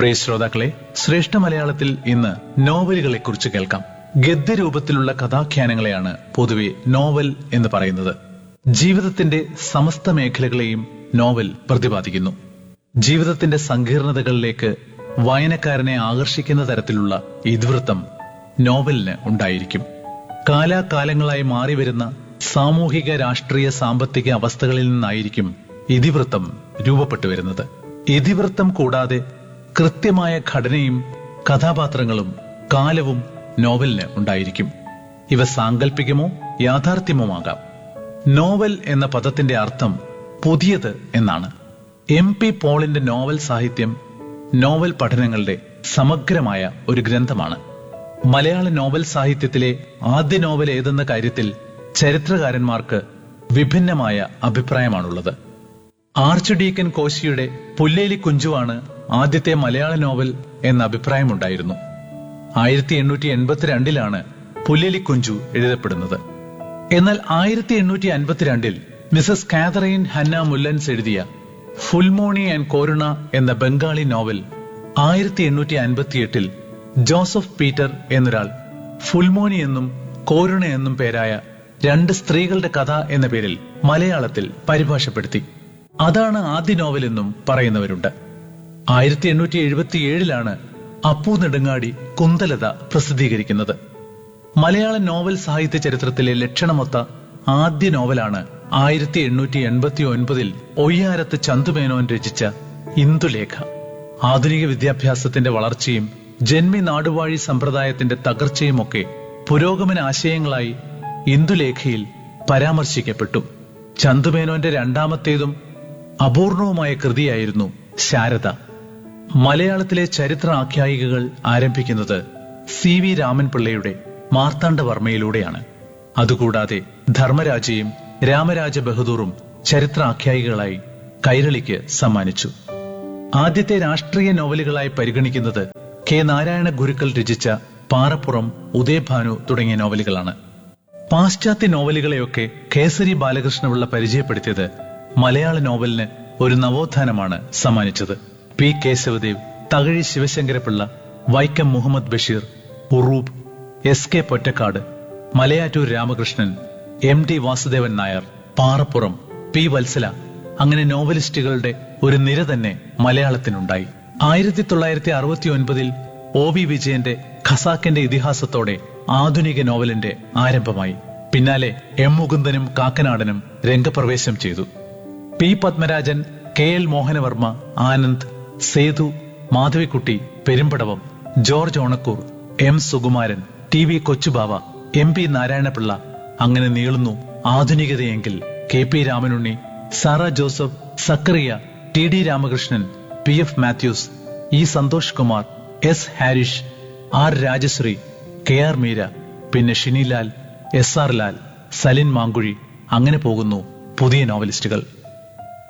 പ്രിയ ശ്രോതാക്കളെ ശ്രേഷ്ഠ മലയാളത്തിൽ ഇന്ന് നോവലുകളെ കുറിച്ച് കേൾക്കാം ഗദ്യരൂപത്തിലുള്ള കഥാഖ്യാനങ്ങളെയാണ് പൊതുവെ നോവൽ എന്ന് പറയുന്നത് ജീവിതത്തിന്റെ സമസ്ത മേഖലകളെയും നോവൽ പ്രതിപാദിക്കുന്നു ജീവിതത്തിന്റെ സങ്കീർണതകളിലേക്ക് വായനക്കാരനെ ആകർഷിക്കുന്ന തരത്തിലുള്ള ഇതിവൃത്തം നോവലിന് ഉണ്ടായിരിക്കും കാലാകാലങ്ങളായി മാറിവരുന്ന സാമൂഹിക രാഷ്ട്രീയ സാമ്പത്തിക അവസ്ഥകളിൽ നിന്നായിരിക്കും ഇതിവൃത്തം രൂപപ്പെട്ടു വരുന്നത് ഇതിവൃത്തം കൂടാതെ കൃത്യമായ ഘടനയും കഥാപാത്രങ്ങളും കാലവും നോവലിന് ഉണ്ടായിരിക്കും ഇവ സാങ്കല്പികമോ യാഥാർത്ഥ്യമോമാകാം നോവൽ എന്ന പദത്തിന്റെ അർത്ഥം പുതിയത് എന്നാണ് എം പി പോളിന്റെ നോവൽ സാഹിത്യം നോവൽ പഠനങ്ങളുടെ സമഗ്രമായ ഒരു ഗ്രന്ഥമാണ് മലയാള നോവൽ സാഹിത്യത്തിലെ ആദ്യ നോവൽ ഏതെന്ന കാര്യത്തിൽ ചരിത്രകാരന്മാർക്ക് വിഭിന്നമായ അഭിപ്രായമാണുള്ളത് ആർച്ച് ഡീക്കൻ കോശിയുടെ പുല്ലേലി കുഞ്ചുവാണ് ആദ്യത്തെ മലയാള നോവൽ എന്ന അഭിപ്രായമുണ്ടായിരുന്നു ആയിരത്തി എണ്ണൂറ്റി എൺപത്തിരണ്ടിലാണ് പുല്ലേലി കുഞ്ചു എഴുതപ്പെടുന്നത് എന്നാൽ ആയിരത്തി എണ്ണൂറ്റി അൻപത്തിരണ്ടിൽ മിസസ് കാതറൈൻ ഹന്ന മുല്ലൻസ് എഴുതിയ ഫുൽമോണി ആൻഡ് കോരുണ എന്ന ബംഗാളി നോവൽ ആയിരത്തി എണ്ണൂറ്റി അൻപത്തിയെട്ടിൽ ജോസഫ് പീറ്റർ എന്നൊരാൾ ഫുൽമോണി എന്നും കോരുണ എന്നും പേരായ രണ്ട് സ്ത്രീകളുടെ കഥ എന്ന പേരിൽ മലയാളത്തിൽ പരിഭാഷപ്പെടുത്തി അതാണ് ആദ്യ നോവൽ എന്നും പറയുന്നവരുണ്ട് ആയിരത്തി എണ്ണൂറ്റി എഴുപത്തിയേഴിലാണ് അപ്പു നെടുങ്ങാടി കുന്തലത പ്രസിദ്ധീകരിക്കുന്നത് മലയാള നോവൽ സാഹിത്യ ചരിത്രത്തിലെ ലക്ഷണമൊത്ത ആദ്യ നോവലാണ് ആയിരത്തി എണ്ണൂറ്റി എൺപത്തി ഒൻപതിൽ ഒയ്യാരത്ത് ചന്തുമേനോൻ രചിച്ച ഇന്ദുലേഖ ആധുനിക വിദ്യാഭ്യാസത്തിന്റെ വളർച്ചയും ജന്മി നാടുവാഴി സമ്പ്രദായത്തിന്റെ തകർച്ചയുമൊക്കെ പുരോഗമന ആശയങ്ങളായി ഇന്ദുലേഖയിൽ പരാമർശിക്കപ്പെട്ടു ചന്തുമേനോന്റെ രണ്ടാമത്തേതും അപൂർണവുമായ കൃതിയായിരുന്നു ശാരദ മലയാളത്തിലെ ചരിത്ര ആഖ്യായികകൾ ആരംഭിക്കുന്നത് സി വി രാമൻപിള്ളയുടെ മാർത്താണ്ഡവർമ്മയിലൂടെയാണ് അതുകൂടാതെ ധർമ്മരാജയും രാമരാജ ബഹദൂറും ചരിത്ര ആഖ്യായികളായി കൈരളിക്ക് സമ്മാനിച്ചു ആദ്യത്തെ രാഷ്ട്രീയ നോവലുകളായി പരിഗണിക്കുന്നത് കെ നാരായണ ഗുരുക്കൾ രചിച്ച പാറപ്പുറം ഉദയഭാനു തുടങ്ങിയ നോവലുകളാണ് പാശ്ചാത്യ നോവലുകളെയൊക്കെ കേസരി ബാലകൃഷ്ണപിള്ള പരിചയപ്പെടുത്തിയത് മലയാള നോവലിന് ഒരു നവോത്ഥാനമാണ് സമ്മാനിച്ചത് P Kesavadev Thakazhi Sivasankara Pillai Vaikom Muhammad Basheer Uroob S K Pottekkatt Malayattoor Ramakrishnan M T Vasudevan Nair Parappuram P Valsala അങ്ങനെ നോവലിസ്റ്റുകളുടെ ഒരു നിര തന്നെ മലയാളത്തിനുണ്ടായി ആയിരത്തി തൊള്ളായിരത്തി അറുപത്തി ഒൻപതിൽ ഒ വി വിജയന്റെ ഖസാക്കിന്റെ ഇതിഹാസത്തോടെ ആധുനിക നോവലിന്റെ ആരംഭമായി പിന്നാലെ എം മുകുന്ദനും കാക്കനാടനും രംഗപ്രവേശം ചെയ്തു P Padmarajan K L Mohanavarma Anand Sethu Madhavikutty Perumbadavam George Onakkoor M Sukumaran T V Kochubava M P Narayanapillai അങ്ങനെ നീളുന്നു ആധുനികതയെങ്കിൽ K P Ramanunni Sara Joseph Zacharia T D Ramakrishnan P F Mathews E Santhosh Kumar S Harish R Rajasree K R Meera പിന്നെ ഷിനിലാൽ എസ് ആർ ലാൽ സലിൻ മാങ്കുഴി അങ്ങനെ പോകുന്നു പുതിയ നോവലിസ്റ്റുകൾ